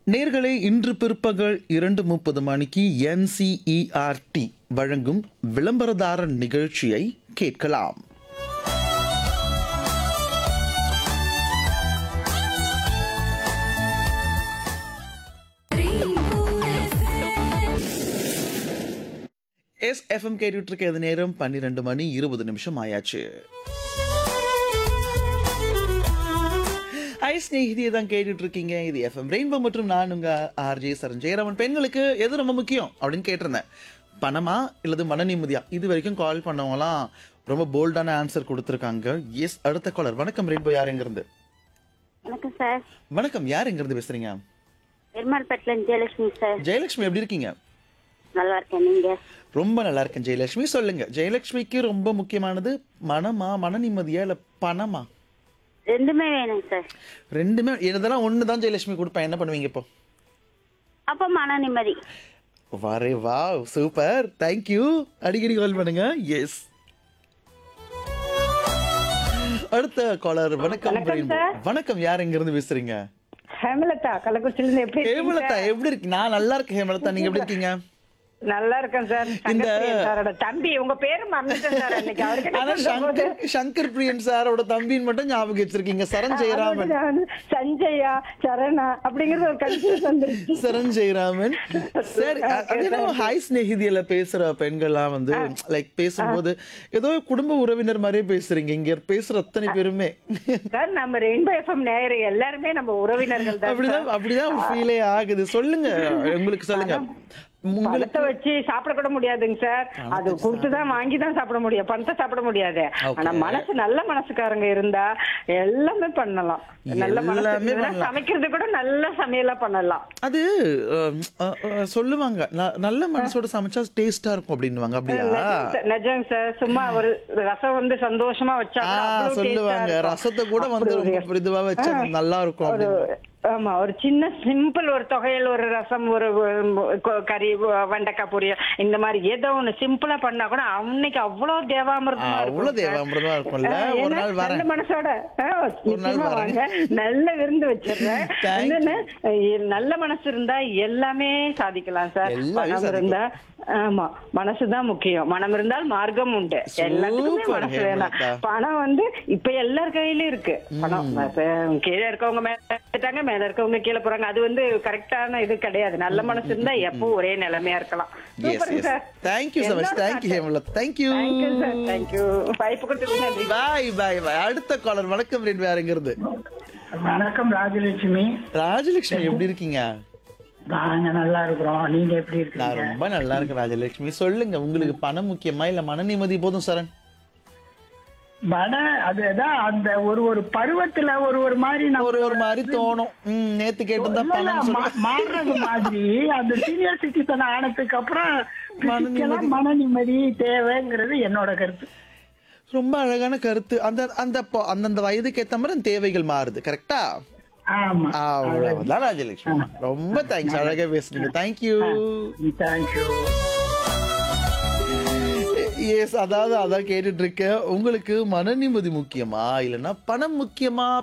நேர்களை இன்று பிற்பகல் இரண்டு முப்பது மணிக்கு என்சிஇஆர்டி வழங்கும் விளம்பரதாரர் நிகழ்ச்சியை கேட்கலாம் எஸ் எஃப்எம் கேட்டுட்டு இருக்க இது நேரம் பன்னிரெண்டு மணி இருபது நிமிஷம் ஆயாச்சு ஹை ஸ்நேகிதியை தான் கேட்டுட்டு இருக்கீங்க இது எஃப்எம் ரெயின்போ மற்றும் நான் உங்க ஆர்ஜே சரண் ஜெயராமன் பெண்களுக்கு எது ரொம்ப முக்கியம் அப்படின்னு கேட்டிருந்தேன் பணமா இல்லது மன நிம்மதியா இது வரைக்கும் கால் பண்ணவங்களாம் ரொம்ப போல்டான ஆன்சர் கொடுத்துருக்காங்க எஸ் அடுத்த காலர் வணக்கம் ரெயின்போ யார் எங்கிருந்து வணக்கம் சார் வணக்கம் யார் எங்கிருந்து பேசுறீங்க பெருமாள்பேட்டில் ஜெயலட்சுமி சார் ஜெயலட்சுமி எப்படி இருக்கீங்க நல்லா இருக்கேன் நீங்க ரொம்ப நல்லா இருக்கேன் ஜெயலட்சுமி சொல்லுங்க ஜெயலட்சுமிக்கு ரொம்ப முக்கியமானது மனமா மன நிம்மதியா இல்ல பணமா ரெண்டுமே வேணும் சார் ரெண்டுமே இதெல்லாம் ஒன்று தான் ஜெயலட்சுமி கொடுப்பேன் என்ன பண்ணுவீங்க இப்போ அப்போ மன நிம்மதி வரே வா சூப்பர் தேங்க்யூ அடிக்கடி கால் பண்ணுங்க எஸ் அடுத்த காலர் வணக்கம் ரெயின்போ. வணக்கம் யார் எங்க இருந்து பேசுறீங்க ஹேமலதா கள்ளக்குறிச்சில இருந்து எப்படி இருக்கீங்க? ஹேமலதா எப்படி இருக்கு நான் நல்லா இருக்கேன் ஹேமலதா நீங்க எப்படி இருக்கீங்க நல்லா இருக்கேன் சார் இந்த- சங்கர் சாரோட தம்பி உங்க பேரு மறந்துட்டேன் சார் அன்னைக்கு அவருக்கு ஆனா சங்கர் சங்கர் பிரியன் சாரோட தம்பின்னு மட்டும் ஞாபகம் வச்சிருக்கீங்க சரண் ஜெயராமன் சஞ்சயா சரணா அப்படிங்கறது ஒரு கன்ஃபியூஸ் வந்துருச்சு சரண் ஜெயராமன் சரி அதே ஹாய் ஸ்நேகிதியில பேசுற பெண்கள்லாம் வந்து லைக் பேசும்போது ஏதோ குடும்ப உறவினர் மாதிரியே பேசுறீங்க இங்க பேசுற அத்தனை பேருமே சார் நம்ம ரெயின்போ எஃப்எம் நேயர் எல்லாருமே நம்ம உறவினர்கள் தான் அப்படிதான் அப்படிதான் ஒரு ஃபீலே ஆகுது சொல்லுங்க உங்களுக்கு சொல்லுங்க உங்களுக்கு பணத்தை வச்சு சாப்பிட கூட முடியாதுங்க சார் அது கொடுத்துதான் வாங்கி தான் சாப்பிட முடியும் பணத்தை சாப்பிட முடியாது Okay. ஆனா மனசு நல்ல மனசுக்காரங்க இருந்தா எல்லாமே பண்ணலாம் நல்ல மனசு எல்லாமே இருந்தா பண்ணலாம். சமைக்கிறது கூட நல்ல சமையலா பண்ணலாம் அது அஹ், அஹ், அஹ், சொல்லுவாங்க ந- நல்ல மனசோட சமைச்சா டேஸ்டா இருக்கும் அப்படின்னுவாங்க அப்படியா நிஜங்க சார் சும்மா ஒரு ரசம் வந்து சந்தோஷமா வச்சா ஆ கூட அவ்வளவு சொல்லுவாங்க taste ஆ இருக்கும். ரசத்தை கூட வந்து அப்படி ரொம்ப இதுவா வச்சா நல்லா இருக்கும் ஒரு அப்படின்னு ஆமா ஒரு சின்ன சிம்பிள் ஒரு தொகையல் ஒரு ரசம் ஒரு ஒரு கொ- கறி வ- வெண்டைக்காய் பொரியல் இந்த மாதிரி ஏதோ ஒண்ணு சிம்பிளா பண்ணா கூட அன்னைக்கு அவ்வளவு தேவாமிர்தமா ஆ, இருக்கும் அவ்வளவு சார். தேவாமிர்தமா இருக்கும்ல ஆ, ஒரு ஏன்னா, நாள் நல்ல வரேன் மனசோட ஆ, ஒரு நாள் நிச்சயமா வரேன். வாங்க நல்ல விருந்து வச்சிடுறேன் Thank you. என்னன்னு அஹ், நல்ல மனசு இருந்தா எல்லாமே சாதிக்கலாம் சார் எல்லாமே மனம் சாதிக்கலாம். இருந்தா ஆமா மனசுதான் முக்கியம் மனம் இருந்தால் மார்க்கம் உண்டு எல்லாத்துக்குமே Super, மனசு வேணும் ஹேமலதா. பணம் வந்து இப்ப எல்லார் கையிலயும் இருக்கு பணம் இப்ப கீழே இருக்கவங்க மேல எடுத்துட்டாங்க மேல இருக்கவங்க கீழே போறாங்க அது வந்து கரெக்டான இது கிடையாது நல்ல மனசு இருந்தா எப்போ ஒரே நிலைமையா இருக்கலாம் எஸ் சூப்பருங்க yes sir thank you so much thank you Hemalath thank you thank you sir thank you வாய்ப்பு கொடுத்ததுக்கு நன்றி பாய் பாய் பாய் அடுத்த காலர் வணக்கம் ரெண்டு வேறுங்கிறது வணக்கம் ராஜலட்சுமி ராஜலட்சுமி எப்படி இருக்கீங்க நாங்க நல்லா இருக்கிறோம் நீங்க எப்படி நான் இருக்கீங்க ரொம்ப நல்லா இருக்கேன் ராஜலட்சுமி சொல்லுங்க உங்களுக்கு பணம் முக்கியமா இல்ல மன நிம்மதி போதும் சரண் வட அதுதான் அந்த ஒரு ஒரு பருவத்துல ஒரு ஒரு மாதிரி நம்ம ஒரு ஒரு மாதிரி தோணும் ம், நேத்து கேட்டிருந்தா இல்ல, இல்ல, பணம் மா- மாறுறது மாதிரி அந்த சீனியர் சிட்டிசன் ஆனதுக்கு அப்புறம் மன physical ஆ மன நிம்மதி தேவைங்கிறது என்னோட கருத்து ரொம்ப அழகான கருத்து அந்த அந்த பொ- அந்தந்த வயதுக்கு ஏத்த மாதிரி அந்த தேவைகள் மாறுது கரெக்டா ஆமா அவ்வளவுதான் ராஜலட்சுமி ரொம்ப தேங்க்ஸ் அழகா பேசுறீங்க தேங்க்யூ தேங்க்யூ எஸ் அதாவது அதான் கேட்டுட்டு இருக்கேன் உங்களுக்கு மன நிம்மதி முக்கியமா இல்லைன்னா பணம் முக்கியமா